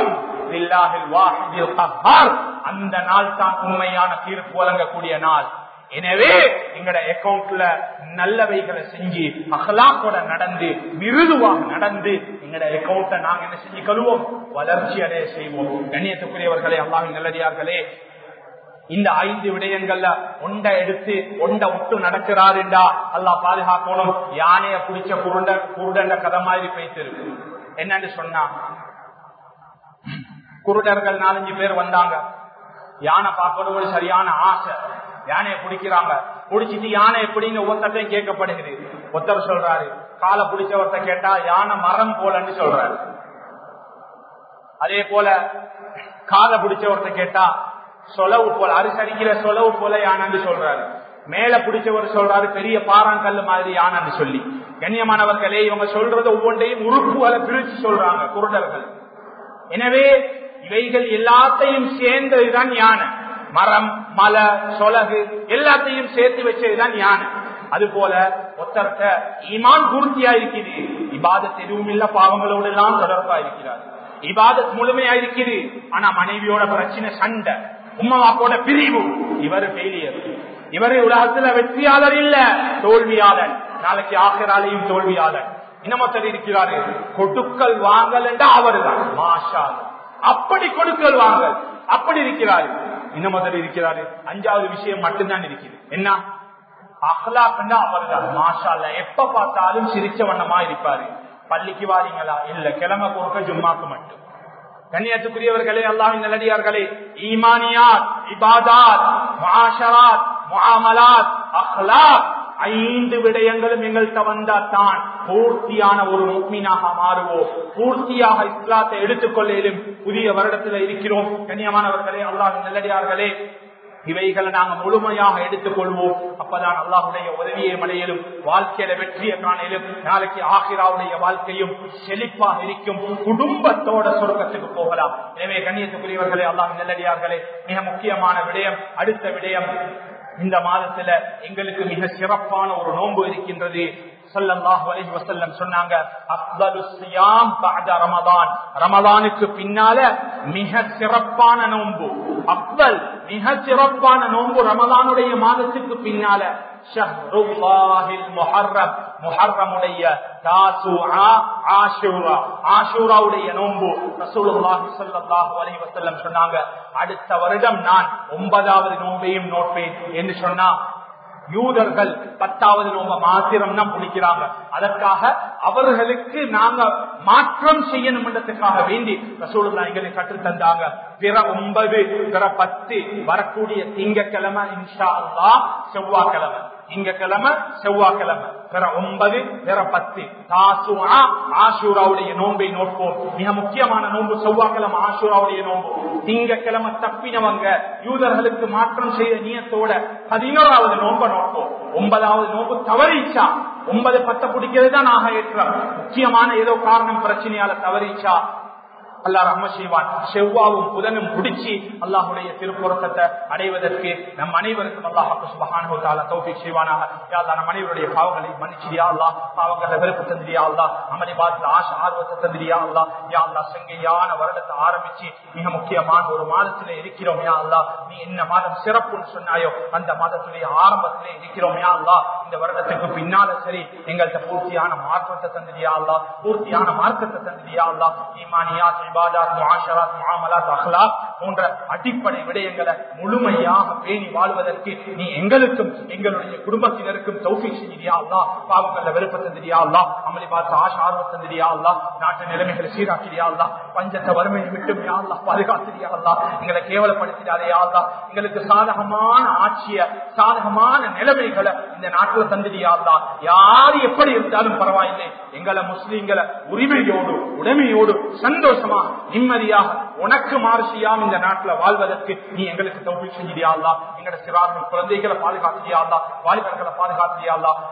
அந்த நாள் தான் உண்மையான தீர்ப்பு வழங்கக்கூடிய நாள் எனவே எங்கட அக்கௌண்ட்ல நல்லவைகளை செஞ்சு அகலாக்கோட நடந்து மிருதுவாக நடந்து எங்கட அக்கௌண்ட நாங்க என்ன செஞ்சு கழுவோம் வளர்ச்சி அடைய செய்வோம் கண்ணியத்துக்குரியவர்களே அல்லாவின் நல்லடியார்களே இந்த ஐந்து விடயங்கள்ல ஒண்ட எடுத்து ஒண்ட விட்டு நடக்கிறாருண்டா அல்லா பாதுகாக்கணும் யானைய பிடிச்ச குருண்ட குருடண்ட கதை மாதிரி பேசிருக்கு என்னன்னு சொன்னா குருடர்கள் நாலஞ்சு பேர் வந்தாங்க யானை பார்க்கணும் சரியான ஆசை யானையை பிடிக்கிறாங்க பிடிச்சிட்டு யானை எப்படின்னு ஒவ்வொருத்தையும் கேட்கப்படுகிறது ஒருத்தர் சொல்றாரு காலை பிடிச்சவர்த்த கேட்டா யானை மரம் போலன்னு சொல்றாரு அதே போல காலை பிடிச்சவர்த்த கேட்டா சொலவு போல அரிசடிக்கிற சொலவு போல யானன்னு சொல்றாரு மேல பிடிச்சவர் சொல்றாரு பெரிய பாறாங்கல் மாதிரி யானன்னு சொல்லி கண்ணியமானவர்களே இவங்க சொல்றது ஒவ்வொன்றையும் உறுப்புகளை பிரிச்சு சொல்றாங்க குருடர்கள் எனவே இவைகள் எல்லாத்தையும் சேர்ந்ததுதான் யானை மரம் மலை சொலகு எல்லாத்தையும் சேர்த்து வச்சதுதான் யானை அது போல ஒத்தர்த்த ஈமான் பூர்த்தியா இருக்குது இபாதத் எதுவும் இல்ல பாவங்களோடு எல்லாம் தொடர்பா இருக்கிறார் இபாதத் முழுமையா இருக்குது ஆனா மனைவியோட பிரச்சனை சண்டை உம்மவாப்போட பிரிவு இவர் ஃபெயிலியர் இவரு உலகத்துல வெற்றியாளர் இல்ல தோல்வியாளர் நாளைக்கு ஆகிறாலையும் தோல்வியாளர் இன்னமொத்தர் இருக்கிறாரு கொடுக்கல் வாங்கல் என்ற அவரு தான் மாஷா அப்படி கொடுக்கல் வாங்கல் அப்படி இருக்கிறாரு இன்னமொத்தர் இருக்கிறாரு அஞ்சாவது விஷயம் மட்டும்தான் இருக்குது என்ன அஹ்லாக்குன்னா அவர் தான் மாஷா எப்ப பார்த்தாலும் சிரிச்ச வண்ணமா இருப்பாரு பள்ளிக்கு வாரீங்களா இல்ல கிழமை கொடுக்க ஜும்மாக்கு மட்டும் கண்ணியத்துக்குரியவர்களே அல்லாவின் நல்லடியார்களே ஈமானியாத் இபாதாத் மாஷராத் முஆமலாத் அஹ்லாக் ஐந்து விடயங்களும் எங்கள்கிட்ட வந்தாத்தான் பூர்த்தியான ஒரு முக்மீனாக மாறுவோம் பூர்த்தியாக இஸ்லாத்தை எடுத்துக்கொள்ளும் புதிய வருடத்தில் இருக்கிறோம் கண்ணியமானவர்களே அல்லாவின் நல்லடியார்களே இவைகளை நாங்க முழுமையாக எடுத்துக் கொள்வோம் அப்பதான் அல்லாஹுடைய உதவியை மலையிலும் வாழ்க்கையில வெற்றியை காணையிலும் நாளைக்கு ஆகிராவுடைய வாழ்க்கையும் செழிப்பாக இருக்கும் குடும்பத்தோட சொர்க்கத்துக்கு போகலாம் எனவே கண்ணியத்துக்குரியவர்களே அல்லாஹ் நல்லடியார்களே மிக முக்கியமான விடயம் அடுத்த விடயம் இந்த மாதத்துல எங்களுக்கு மிக சிறப்பான ஒரு நோன்பு இருக்கின்றது ஸல்லல்லாஹு அலைஹி வஸல்லம் சொன்னாங்க அஃதலு ஸியாம் பஅத ரமதான் ரமதானுக்கு பின்னால மிக சிறப்பான நோன்பு அஃதல் மிக சிறப்பான நோன்பு ரமதானுடைய மாதத்துக்கு பின்னால ஷஹ்ருல்லாஹில் முஹர்ரம் முஹர்ரமுடைய தாசுஆ ஆஷூரா ஆஷூராவுடைய நோன்பு ரசூலுல்லாஹி ஸல்லல்லாஹு அலைஹி வஸல்லம் சொன்னாங்க அடுத்த வருடம் நான் ஒன்பதாவது நோன்பையும் நோட்பேன் என்று சொன்னா யூதர்கள் பத்தாவது நோம்ப மாத்திரம் தான் பிடிக்கிறாங்க அதற்காக அவர்களுக்கு நாங்க மாற்றம் செய்யணும் என்றதுக்காக வேண்டி ரசூலுல்லா எங்களுக்கு கற்றுத் தந்தாங்க பிற ஒன்பது பிற பத்து வரக்கூடிய திங்கக்கிழமை இன்ஷா அல்லா செவ்வாய்க்கிழமை திங்கக்கிழமை செவ்வாய்க்கிழமை பிற ஒன்பது பிற பத்து தாசுவா ஆசூராவுடைய நோன்பை நோட்போம் மிக முக்கியமான நோன்பு செவ்வாய்க்கிழமை ஆசூராவுடைய நோன்பு திங்கக்கிழமை தப்பினவங்க யூதர்களுக்கு மாற்றம் செய்த நியத்தோட பதினோராவது நோன்பை நோட்போம் ஒன்பதாவது நோன்பு தவறிச்சா ஒன்பது பத்த பிடிக்கிறது தான் ஆக ஏற்றம் முக்கியமான ஏதோ காரணம் பிரச்சனையால தவறிச்சா அல்லா ரஹ்ம செய்வான் செவ்வாவும் புதனும் பிடிச்சி அல்லாஹுடைய திருப்பொருத்தத்தை அடைவதற்கு நம் அனைவருக்கும் அல்லாஹாக்கு சுபகான தௌஃபி செய்வானாக யாழ்லா நம் அனைவருடைய பாவங்களை மன்னிச்சிரியா அல்லா பாவங்களை வெறுப்பு தந்திரியா அல்லா அமளி பாத்துல ஆசை ஆர்வத்தை தந்திரியா அல்லா யா அல்லா செங்கையான வருடத்தை ஆரம்பிச்சு மிக முக்கியமான ஒரு மாதத்திலே இருக்கிறோம் யா அல்லா நீ என்ன மாதம் சிறப்புன்னு சொன்னாயோ அந்த மாதத்துடைய ஆரம்பத்திலே இருக்கிறோம் யா அல்லா இந்த வருடத்துக்கு பின்னால சரி எங்கள்கிட்ட பூர்த்தியான மாற்றத்தை தந்திரியா அல்லா பூர்த்தியான மார்க்கத்தை தந்திரியா அல்லா ஈமானியா இபாதாத் முஆஷராத் முஆமலாத் அஹ்லாக் போன்ற அடிப்படை விடயங்களை முழுமையாக பேணி வாழ்வதற்கு நீ எங்களுக்கும் எங்களுடைய குடும்பத்தினருக்கும் தௌஃபீக் செய்தியா அல்லா பாவங்கள விருப்பம் தந்திரியா அல்லா அமளி பார்த்து ஆசை ஆர்வம் தந்திரியா அல்லா நாட்டு நிலைமைகளை சீராக்கிறியா அல்லா பஞ்சத்தை வறுமையை விட்டும் யா அல்லா பாதுகாத்திரியா அல்லா எங்களை கேவலப்படுத்திடாதே யா அல்லா எங்களுக்கு சாதகமான ஆட்சிய சாதகமான நிலைமைகளை இந்த நாட்டுல தந்திரியா அல்லா யாரு எப்படி இருந்தாலும் பரவாயில்லை எங்களை முஸ்லீம்களை உரிமையோடு உடைமையோடு சந்தோஷமா நிம்மதியாக உனக்கு மாறு செய்யாம இந்த நாட்டுல வாழ்வதற்கு நீ எங்களுக்கு தௌஃபீக் செஞ்சிடியா அல்லா எங்களோட சிறார்கள் குழந்தைகளை பாதுகாத்தியா அல்லா வாலிபர்களை பாதுகாத்தியா அல்லா